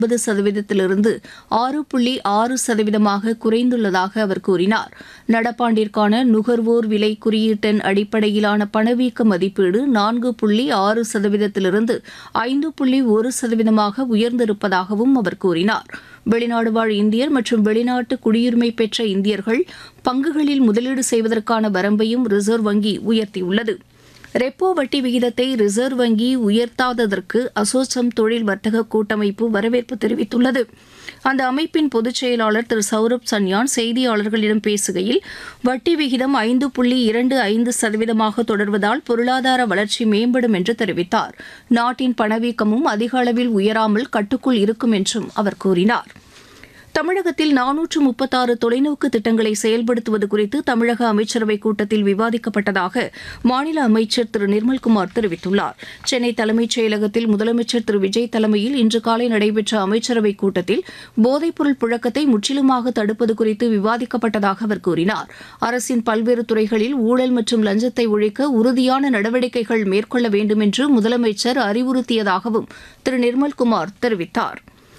ஒன்பது சதவீதத்திலிருந்து ஆறு புள்ளி ஆறு சதவீதமாக குறைந்துள்ளதாக அவர் கூறினார் நடப்பாண்டிற்கான நுகர்வோர் விலை குறியீட்டெண் அடிப்படையிலான பணவீக்க மதிப்பீடு நான்கு புள்ளி ஆறு சதவீதத்திலிருந்து ஐந்து புள்ளி ஒரு சதவீதமாக உயர்ந்திருப்பதாகவும் அவர் கூறினார் வெளிநாடு வாழ் இந்தியர் மற்றும் வெளிநாட்டு குடியுரிமை பெற்ற இந்தியர்கள் பங்குகளில் முதலீடு செய்வதற்கான வரம்பையும் ரிசர்வ் வங்கி உயர்த்தியுள்ளது ரெப்போ வட்டி விகிதத்தை ரிசர்வ் வங்கி உயர்த்தாததற்கு அசோசம் தொழில் வர்த்தக கூட்டமைப்பு வரவேற்பு தெரிவித்துள்ளது அந்த அமைப்பின் பொதுச் செயலாளர் திரு சௌரப் சன்யான் செய்தியாளர்களிடம் பேசுகையில் வட்டி விகிதம் ஐந்து புள்ளி இரண்டு ஐந்து சதவீதமாக தொடர்வதால் பொருளாதார வளர்ச்சி மேம்படும் என்று தெரிவித்தார் நாட்டின் பணவீக்கமும் அதிக அளவில் உயராமல் கட்டுக்குள் இருக்கும் என்றும் அவர் கூறினார் தமிழகத்தில் நானூற்று முப்பத்தாறு தொலைநோக்கு திட்டங்களை செயல்படுத்துவது குறித்து தமிழக அமைச்சரவைக் கூட்டத்தில் விவாதிக்கப்பட்டதாக மாநில அமைச்சர் திரு நிர்மல்குமார் தெரிவித்துள்ளார் சென்னை தலைமைச் செயலகத்தில் முதலமைச்சர் திரு விஜய் தலைமையில் இன்று காலை நடைபெற்ற அமைச்சரவைக் கூட்டத்தில் போதைப்பொருள் புழக்கத்தை முற்றிலுமாக தடுப்பது குறித்து விவாதிக்கப்பட்டதாக அவர் கூறினார் அரசின் பல்வேறு துறைகளில் ஊழல் மற்றும் லஞ்சத்தை ஒழிக்க உறுதியான நடவடிக்கைகள் மேற்கொள்ள வேண்டும் என்று முதலமைச்சர் அறிவுறுத்தியதாகவும் திரு நிர்மல்குமார் தெரிவித்தார்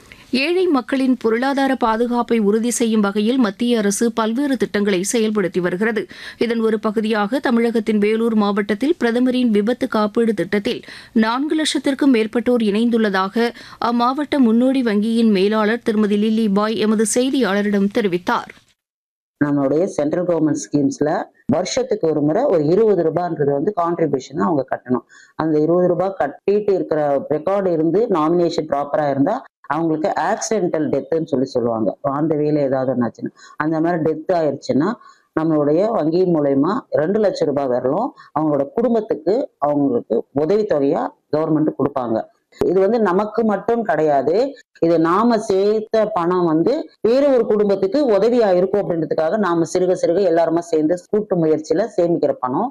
ஏழை மக்களின் பொருளாதார பாதுகாப்பை உறுதி செய்யும் வகையில் மத்திய அரசு பல்வேறு திட்டங்களை செயல்படுத்தி வருகிறது இதன் ஒரு பகுதியாக தமிழகத்தின் வேலூர் மாவட்டத்தில் பிரதமரின் விபத்து காப்பீடு திட்டத்தில் நான்கு லட்சத்திற்கும் மேற்பட்டோர் இணைந்துள்ளதாக அம்மாவட்ட முன்னோடி வங்கியின் மேலாளர் திருமதி லில்லி பாய் எமது செய்தியாளரிடம் தெரிவித்தார் நம்மளுடைய சென்ட்ரல் கவர்மெண்ட் ஸ்கீம்ஸ்ல வருஷத்துக்கு ஒரு முறை ஒரு இருபது ரூபான்றது வந்து கான்ட்ரிபியூஷன் அவங்க கட்டணும் அந்த இருபது ரூபாய் கட்டிட்டு இருக்கிற ரெக்கார்டு இருந்து நாமினேஷன் ப்ராப்பரா இருந்தா அவங்களுக்கு ஆக்சிடென்டல் டெத்துன்னு சொல்லி சொல்லுவாங்க அந்த வேலை ஏதாவது ஒன்றாச்சுன்னா அந்த மாதிரி டெத் ஆயிடுச்சுன்னா நம்மளுடைய வங்கி மூலயமா ரெண்டு லட்சம் ரூபாய் வரலும் அவங்களோட குடும்பத்துக்கு அவங்களுக்கு உதவித்தொகையா கவர்மெண்ட் கொடுப்பாங்க இது வந்து நமக்கு மட்டும் கிடையாது இது நாம சேர்த்த பணம் வந்து வேற ஒரு குடும்பத்துக்கு உதவியா இருக்கும் அப்படின்றதுக்காக நாம சிறுக சிறுக எல்லாருமா சேர்ந்து கூட்டு முயற்சியில சேமிக்கிற பணம்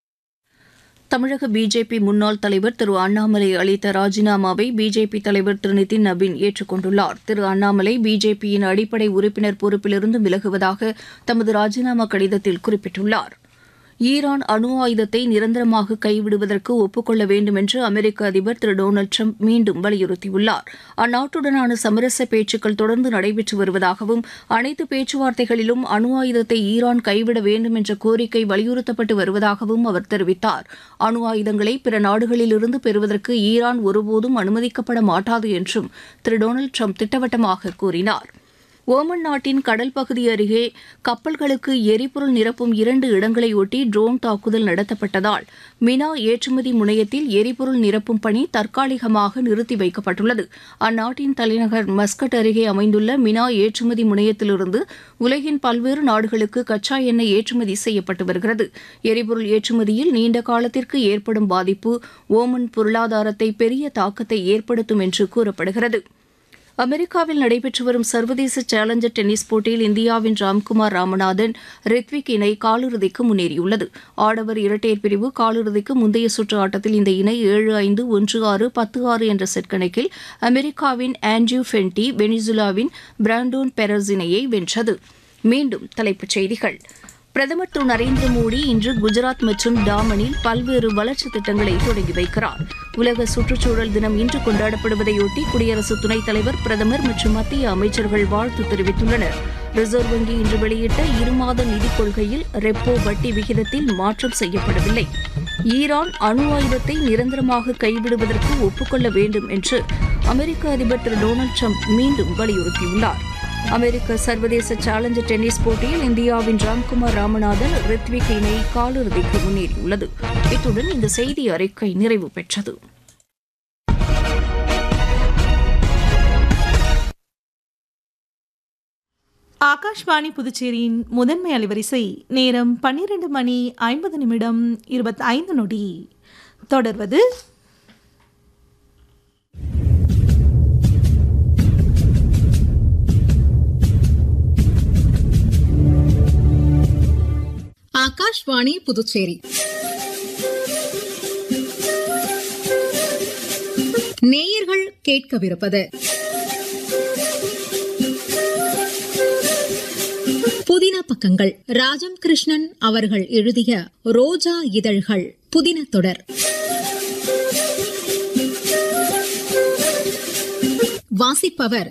தமிழக பிஜேபி முன்னாள் தலைவர் திரு அண்ணாமலை அளித்த ராஜினாமாவை பிஜேபி தலைவர் திரு நிதின் நபீன் ஏற்றுக்கொண்டுள்ளார் திரு அண்ணாமலை பிஜேபியின் அடிப்படை உறுப்பினர் பொறுப்பிலிருந்து விலகுவதாக தமது ராஜினாமா கடிதத்தில் குறிப்பிட்டுள்ளார் ஈரான் அணு ஆயுதத்தை நிரந்தரமாக கைவிடுவதற்கு ஒப்புக்கொள்ள வேண்டும் என்று அமெரிக்க அதிபர் திரு டொனால்டு ட்ரம்ப் மீண்டும் வலியுறுத்தியுள்ளார் அந்நாட்டுடனான சமரச பேச்சுக்கள் தொடர்ந்து நடைபெற்று வருவதாகவும் அனைத்து பேச்சுவார்த்தைகளிலும் அணு ஆயுதத்தை ஈரான் கைவிட வேண்டும் என்ற கோரிக்கை வலியுறுத்தப்பட்டு வருவதாகவும் அவர் தெரிவித்தார் அணு ஆயுதங்களை பிற நாடுகளிலிருந்து பெறுவதற்கு ஈரான் ஒருபோதும் அனுமதிக்கப்பட மாட்டாது என்றும் திரு டொனால்டு ட்ரம்ப் திட்டவட்டமாக கூறினார் ஓமன் நாட்டின் கடல் பகுதி அருகே கப்பல்களுக்கு எரிபொருள் நிரப்பும் இரண்டு இடங்களை ஒட்டி ட்ரோன் தாக்குதல் நடத்தப்பட்டதால் மினா ஏற்றுமதி முனையத்தில் எரிபொருள் நிரப்பும் பணி தற்காலிகமாக நிறுத்தி வைக்கப்பட்டுள்ளது அந்நாட்டின் தலைநகர் மஸ்கட் அருகே அமைந்துள்ள மினா ஏற்றுமதி முனையத்திலிருந்து உலகின் பல்வேறு நாடுகளுக்கு கச்சா எண்ணெய் ஏற்றுமதி செய்யப்பட்டு வருகிறது எரிபொருள் ஏற்றுமதியில் நீண்ட காலத்திற்கு ஏற்படும் பாதிப்பு ஓமன் பொருளாதாரத்தை பெரிய தாக்கத்தை ஏற்படுத்தும் என்று கூறப்படுகிறது அமெரிக்காவில் நடைபெற்று வரும் சர்வதேச சேலஞ்சர் டென்னிஸ் போட்டியில் இந்தியாவின் ராம்குமார் ராமநாதன் ரித்விக் இணை காலிறுதிக்கு முன்னேறியுள்ளது ஆடவர் இரட்டையர் பிரிவு காலிறுதிக்கு முந்தைய சுற்று ஆட்டத்தில் இந்த இணை ஏழு ஐந்து ஒன்று ஆறு பத்து ஆறு என்ற செட் கணக்கில் அமெரிக்காவின் ஆண்ட்ரியூ ஃபென்டி வெனிசுலாவின் பிராண்டோன் பெரஸ் இணையை வென்றது மீண்டும் தலைப்புச் செய்திகள் பிரதமர் திரு நரேந்திர மோடி இன்று குஜராத் மற்றும் டாமனில் பல்வேறு வளர்ச்சித் திட்டங்களை தொடங்கி வைக்கிறார் உலக சுற்றுச்சூழல் தினம் இன்று கொண்டாடப்படுவதையொட்டி குடியரசு துணைத் தலைவர் பிரதமர் மற்றும் மத்திய அமைச்சர்கள் வாழ்த்து தெரிவித்துள்ளனர் ரிசர்வ் வங்கி இன்று வெளியிட்ட இருமாத நிதிக் கொள்கையில் ரெப்போ வட்டி விகிதத்தில் மாற்றம் செய்யப்படவில்லை ஈரான் அணு ஆயுதத்தை நிரந்தரமாக கைவிடுவதற்கு ஒப்புக்கொள்ள வேண்டும் என்று அமெரிக்க அதிபர் திரு டொனால்டு ட்ரம்ப் மீண்டும் வலியுறுத்தியுள்ளார் அமெரிக்க சர்வதேச சேலஞ்சர் டென்னிஸ் போட்டியில் இந்தியாவின் ராம்குமார் ராமநாதன் ரித்விக் இணை காலிறுதிக்கு முன்னேறியுள்ளது இத்துடன் இந்த செய்தி அறிக்கை நிறைவு பெற்றது ஆகாஷ்வாணி புதுச்சேரியின் முதன்மை அலைவரிசை நேரம் பன்னிரண்டு மணி ஐம்பது நிமிடம் இருபத்தி ஐந்து நொடி தொடர்வது ஆகாஷ்வாணி புதுச்சேரி நேயர்கள் கேட்கவிருப்பது புதின பக்கங்கள் ராஜம் கிருஷ்ணன் அவர்கள் எழுதிய ரோஜா இதழ்கள் புதின தொடர் வாசிப்பவர்